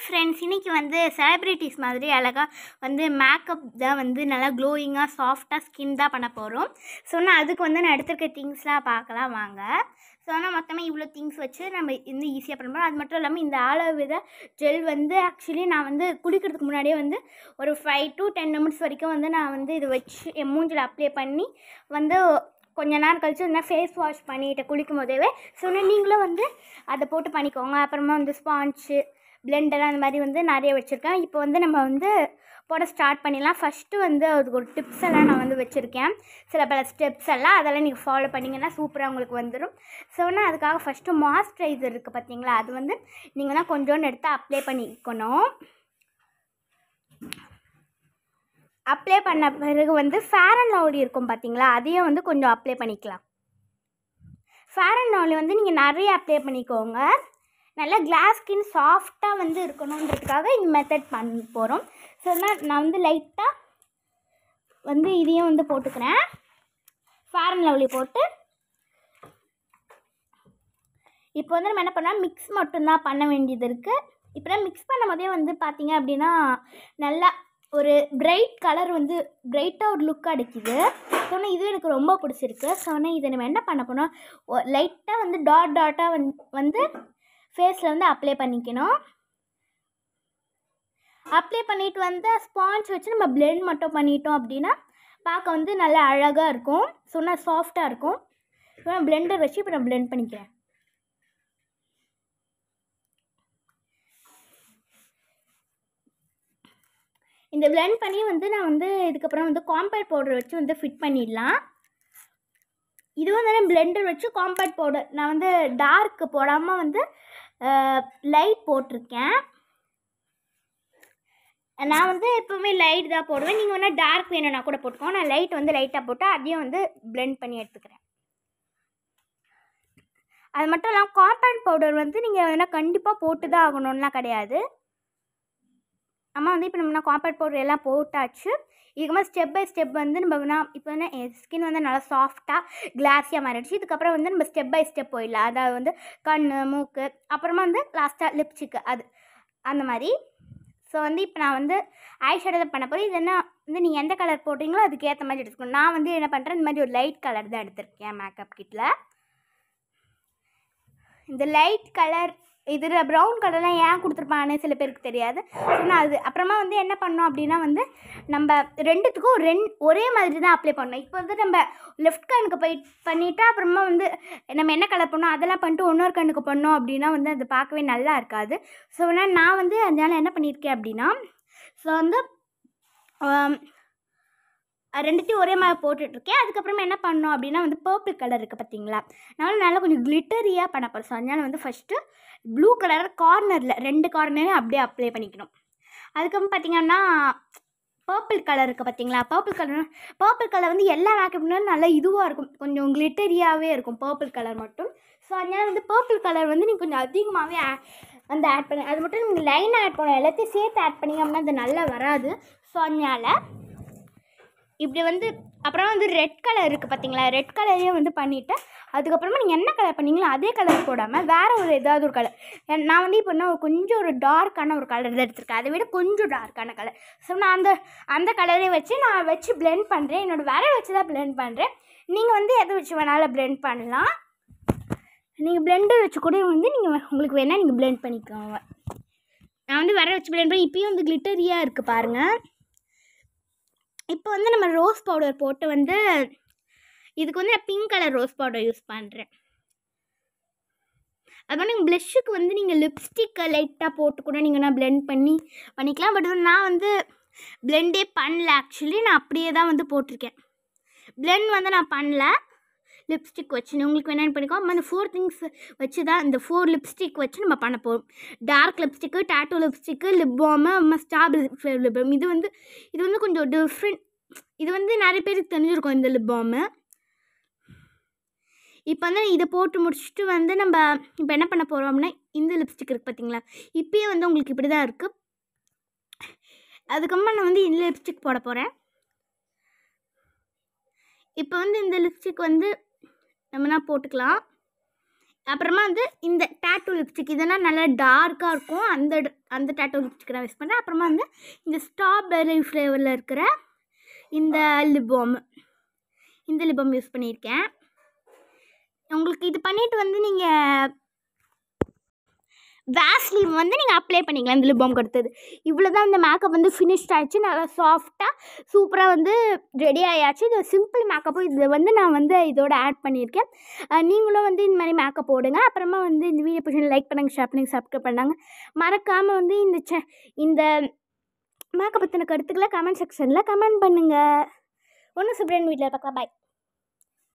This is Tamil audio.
ஃப்ரெண்ட்ஸ் இன்னைக்கு வந்து செலிப்ரிட்டிஸ் மாதிரி அழகாக வந்து மேக்கப் தான் வந்து நல்லா க்ளோயிங்காக சாஃப்டாக ஸ்கின் தான் பண்ண போகிறோம் ஸோ நான் அதுக்கு வந்து நான் எடுத்திருக்க திங்ஸ்லாம் பார்க்கலாம் வாங்க ஸோ ஆனால் மொத்தமாக இவ்வளோ திங்ஸ் வச்சு நம்ம இன்னும் ஈஸியாக பண்ண போகிறோம் அது மட்டும் இல்லாமல் இந்த ஆலோவேரா ஜெல் வந்து ஆக்சுவலி நான் வந்து குளிக்கிறதுக்கு முன்னாடியே வந்து ஒரு ஃபைவ் டு டென் மினிட்ஸ் வரைக்கும் வந்து நான் வந்து இது வச்சு என் மூஞ்சில் அப்ளை பண்ணி வந்து கொஞ்ச நேரம் கழிச்சு நான் ஃபேஸ் வாஷ் பண்ணிட்டு குளிக்கும் போதேவே ஸோ நீங்களும் வந்து அதை போட்டு பண்ணிக்கோங்க அப்புறமா வந்து ஸ்பாஞ்சு பிளெண்டர் அந்த மாதிரி வந்து நிறைய வச்சுருக்கேன் இப்போ வந்து நம்ம வந்து போட ஸ்டார்ட் பண்ணிடலாம் ஃபஸ்ட்டு வந்து அதுக்கு ஒரு டிப்ஸ் எல்லாம் நான் வந்து வச்சுருக்கேன் சில பல ஸ்டெப்ஸ் எல்லாம் அதெல்லாம் நீங்கள் ஃபாலோ பண்ணிங்கன்னா சூப்பராக உங்களுக்கு வந்துடும் ஸோ நான் அதுக்காக ஃபஸ்ட்டு மாய்ஸ்சரைசர் இருக்குது பார்த்தீங்களா அது வந்து நீங்கள் தான் கொஞ்சோண்டு எடுத்து அப்ளை பண்ணிக்கணும் அப்ளை பண்ண பிறகு வந்து ஃபேர் அண்ட் லவ்லி இருக்கும் பார்த்தீங்களா அதையும் வந்து கொஞ்சம் அப்ளை பண்ணிக்கலாம் ஃபேர் அண்ட் லவ்லி வந்து நீங்கள் நிறைய அப்ளை பண்ணிக்கோங்க நல்லா கிளாஸ் ஸ்கின் சாஃப்டாக வந்து இருக்கணுன்றதுக்காக இந்த மெத்தட் பண்ண போகிறோம் ஸோ நான் நான் வந்து லைட்டாக வந்து இதையும் வந்து போட்டுக்கிறேன் ஃபேர் அண்ட் லவ்லி போட்டு இப்போ வந்து நம்ம என்ன பண்ணால் மிக்ஸ் மட்டும்தான் பண்ண வேண்டியது இருக்குது இப்போ தான் மிக்ஸ் பண்ணும் போதே வந்து பார்த்தீங்க அப்படின்னா நல்லா ஒரு பிரைட் கலர் வந்து பிரைட்டாக ஒரு லுக் அடிக்குது ஸோ இது எனக்கு ரொம்ப பிடிச்சிருக்கு ஸோ இதை நம்ம என்ன பண்ண போனோம் லைட்டாக வந்து டாட் டாட்டாக வந்து வந்து ஃபேஸில் வந்து அப்ளை பண்ணிக்கணும் அப்ளை பண்ணிட்டு வந்து ஸ்பாஞ்ச் வச்சு நம்ம பிளெண்ட் மட்டும் பண்ணிட்டோம் அப்படின்னா பார்க்க வந்து நல்லா அழகாக இருக்கும் சொன்னால் சாஃப்டாக இருக்கும் இப்போ நான் பிளெண்டர் வச்சு இப்போ நான் பிளெண்ட் பண்ணிக்கிறேன் இந்த பிளெண்ட் பண்ணி வந்து நான் வந்து இதுக்கப்புறம் வந்து காம்பேக்ட் பவுடர் வச்சு வந்து ஃபிட் பண்ணிடலாம் இது வந்து நான் பிளெண்டர் வச்சு காம்பேக்ட் பவுடர் நான் வந்து டார்க் போடாமல் வந்து லைட் போட்டிருக்கேன் நான் வந்து எப்போவுமே லைட் தான் போடுவேன் நீங்கள் வேணால் டார்க் வேணும்னா கூட போட்டுக்கோங்க நான் லைட் வந்து லைட்டாக போட்டு அதையும் வந்து பிளெண்ட் பண்ணி எடுத்துக்கிறேன் அது மட்டும் இல்லாமல் காம்பேக்ட் பவுடர் வந்து நீங்கள் வேணால் கண்டிப்பாக போட்டு தான் ஆகணும்லாம் கிடையாது அம்மா வந்து இப்போ நம்ம காம்பேக்ட் பவுடர் எல்லாம் போட்டாச்சு இதுக்கு மாதிரி ஸ்டெப் பை ஸ்டெப் வந்து நம்ம வேணா இப்போ வந்து ஸ்கின் வந்து நல்லா சாஃப்டாக கிளாஸியாக மாறிடுச்சு இதுக்கப்புறம் வந்து நம்ம ஸ்டெப் பை ஸ்டெப் போயிடலாம் அதாவது வந்து கண் மூக்கு அப்புறமா வந்து லாஸ்ட்டாக லிப்ஸ்டிக்கு அது அந்த மாதிரி ஸோ வந்து இப்போ நான் வந்து ஐ ஷேடோ பண்ண போகிறேன் இது என்ன வந்து நீங்கள் எந்த கலர் போட்டிங்களோ அதுக்கு ஏற்ற மாதிரி எடுத்துக்கணும் நான் வந்து என்ன பண்ணுறேன் இந்த மாதிரி ஒரு லைட் கலர் தான் எடுத்திருக்கேன் மேக்கப் கிட்டில் இந்த லைட் கலர் இதில் ப்ரௌன் கலர்லாம் ஏன் கொடுத்துருப்பாங்கன்னு சில பேருக்கு தெரியாது ஸோ நான் அது அப்புறமா வந்து என்ன பண்ணோம் அப்படின்னா வந்து நம்ம ரெண்டுத்துக்கும் ரெண் ஒரே மாதிரி தான் அப்ளை பண்ணோம் இப்போ வந்து நம்ம லெஃப்ட் கண்ணுக்கு போய் பண்ணிவிட்டு அப்புறமா வந்து நம்ம என்ன கலர் பண்ணோம் அதெல்லாம் பண்ணிட்டு இன்னொரு கண்ணுக்கு பண்ணோம் அப்படின்னா வந்து அது பார்க்கவே நல்லா இருக்காது ஸோ நான் வந்து அதனால் என்ன பண்ணியிருக்கேன் அப்படின்னா ஸோ வந்து ரெண்டுத்தையும் ஒரே மாதிரி போட்டுட்ருக்கேன் அதுக்கப்புறமா என்ன பண்ணோம் அப்படின்னா வந்து பர்பிள் கலர் இருக்குது பார்த்தீங்களா அதனால நல்லா கொஞ்சம் கிளிட்டரியாக பண்ண போகிறோம் ஸோ அதனால் வந்து ஃபஸ்ட்டு ப்ளூ கலர் கார்னரில் ரெண்டு கார்னரையும் அப்படியே அப்ளை பண்ணிக்கணும் அதுக்கப்புறம் பார்த்திங்கன்னா பர்பிள் கலர் இருக்குது பார்த்தீங்களா பர்பிள் கலர் பர்பிள் கலர் வந்து எல்லா மேக்கப்னாலும் நல்லா இதுவாக இருக்கும் கொஞ்சம் கிளிட்டரியாகவே இருக்கும் பர்பிள் கலர் மட்டும் ஸோ அதனால் வந்து பர்பிள் கலர் வந்து நீங்கள் கொஞ்சம் அதிகமாகவே வந்து ஆட் பண்ணி அது மட்டும் நீங்கள் லைன் ஆட் பண்ண எல்லாத்தையும் சேர்த்து ஆட் பண்ணிங்க அப்படின்னா அது நல்லா வராது ஸோ அதனால் இப்படி வந்து அப்புறம் வந்து ரெட் கலர் இருக்குது பார்த்தீங்களா ரெட் கலரையும் வந்து பண்ணிவிட்டு அதுக்கப்புறமா நீங்கள் என்ன கலர் பண்ணீங்களோ அதே கலர் போடாமல் வேறு ஒரு ஏதாவது ஒரு கலர் நான் வந்து இப்போ என்ன கொஞ்சம் ஒரு டார்க்கான ஒரு கலர் தான் எடுத்திருக்கேன் அதை விட கொஞ்சம் டார்க்கான கலர் ஸோ நான் அந்த அந்த கலரை வச்சு நான் வச்சு பிளெண்ட் பண்ணுறேன் என்னோடய விரல் வச்சு தான் பிளெண்ட் பண்ணுறேன் நீங்கள் வந்து எதை வச்சு வேணாலும் பிளெண்ட் பண்ணலாம் நீங்கள் பிளெண்டர் வச்சு கூட வந்து நீங்கள் உங்களுக்கு வேணால் நீங்கள் பிளெண்ட் பண்ணிக்கோங்க நான் வந்து விரல் வச்சு பிளெண்ட் பண்ணி இப்போயும் வந்து கிளிட்டரியாக இருக்குது பாருங்கள் இப்போ வந்து நம்ம ரோஸ் பவுடர் போட்டு வந்து இதுக்கு வந்து நான் pink colour rose powder use பண்ணுறேன் அதுமாதிரி நீங்கள் ப்ளஷ்ஷுக்கு வந்து நீங்கள் லிப்ஸ்டிக்கை லைட்டாக போட்டு கூட நீங்கள் நான் பிளெண்ட் பண்ணி பண்ணிக்கலாம் பட் வந்து நான் வந்து பிளெண்டே பண்ணல ஆக்சுவலி நான் அப்படியே தான் வந்து போட்டிருக்கேன் பிளெண்ட் வந்து நான் பண்ணல லிப்ஸ்டிக் வச்சு உங்களுக்கு வேணாலும் பண்ணிக்கோ அந்த ஃபோர் திங்ஸ் வச்சு தான் இந்த ஃபோர் லிப்ஸ்டிக் வச்சு நம்ம பண்ண போகிறோம் dark lipstick tattoo lipstick lip balm stop lip balm இது வந்து இது வந்து கொஞ்சம் டிஃப்ரெண்ட் இது வந்து நிறைய பேருக்கு தெரிஞ்சிருக்கும் இந்த லிப் பாமு இப்போ வந்து இதை போட்டு முடிச்சுட்டு வந்து நம்ம இப்போ என்ன பண்ண போகிறோம் அப்படின்னா இந்த லிப்ஸ்டிக் இருக்குது பார்த்தீங்களா இப்போயே வந்து உங்களுக்கு இப்படி தான் இருக்குது அதுக்கப்புறமா நான் வந்து இந்த லிப்ஸ்டிக் போட போகிறேன் இப்போ வந்து இந்த லிப்ஸ்டிக் வந்து நம்மனா போட்டுக்கலாம் அப்புறமா வந்து இந்த டேட்டூ லிப்ஸ்டிக் இதெல்லாம் நல்லா டார்க்காக இருக்கும் அந்த ட- அந்த டேட்டூ லிப்ஸ்டிக் நான் யூஸ் பண்ணுறேன் அப்புறமா வந்து இந்த ஸ்ட்ராபெர்ரி ஃப்ளேவரில் இருக்கிற இந்த லிபோம் இந்த லிபோம் யூஸ் பண்ணியிருக்கேன் உங்களுக்கு இது பண்ணிவிட்டு வந்து நீங்கள் வேஸ்லின் வந்து நீங்கள் அப்ளை பண்ணிக்கலாம் இந்த லிபோம் கொடுத்தது இவ்வளோ தான் இந்த மேக்கப் வந்து ஃபினிஷ்ட் ஆயிடுச்சு நல்லா சாஃப்டாக சூப்பராக வந்து ரெடி ஆயாச்சு இது சிம்பிள் மேக்கப்பும் இதில் வந்து நான் வந்து இதோட ஆட் பண்ணியிருக்கேன் அஹ் நீங்களும் வந்து இந்த மாதிரி மேக்கப் போடுங்க அப்புறமா வந்து இந்த வீடியோ பிடிச்சி லைக் பண்ணுங்கள் ஷேர் பண்ணுங்கள் சப்ஸ்கிரைப் பண்ணாங்க மறக்காமல் வந்து இந்த சே இந்த மேக்கப் பற்றின கருத்துக்களை கமெண்ட் செக்ஷனில் கமெண்ட் பண்ணுங்கள் ஒன்று சுப்ரன் வீட்டில் பார்க்கலாம் பாய்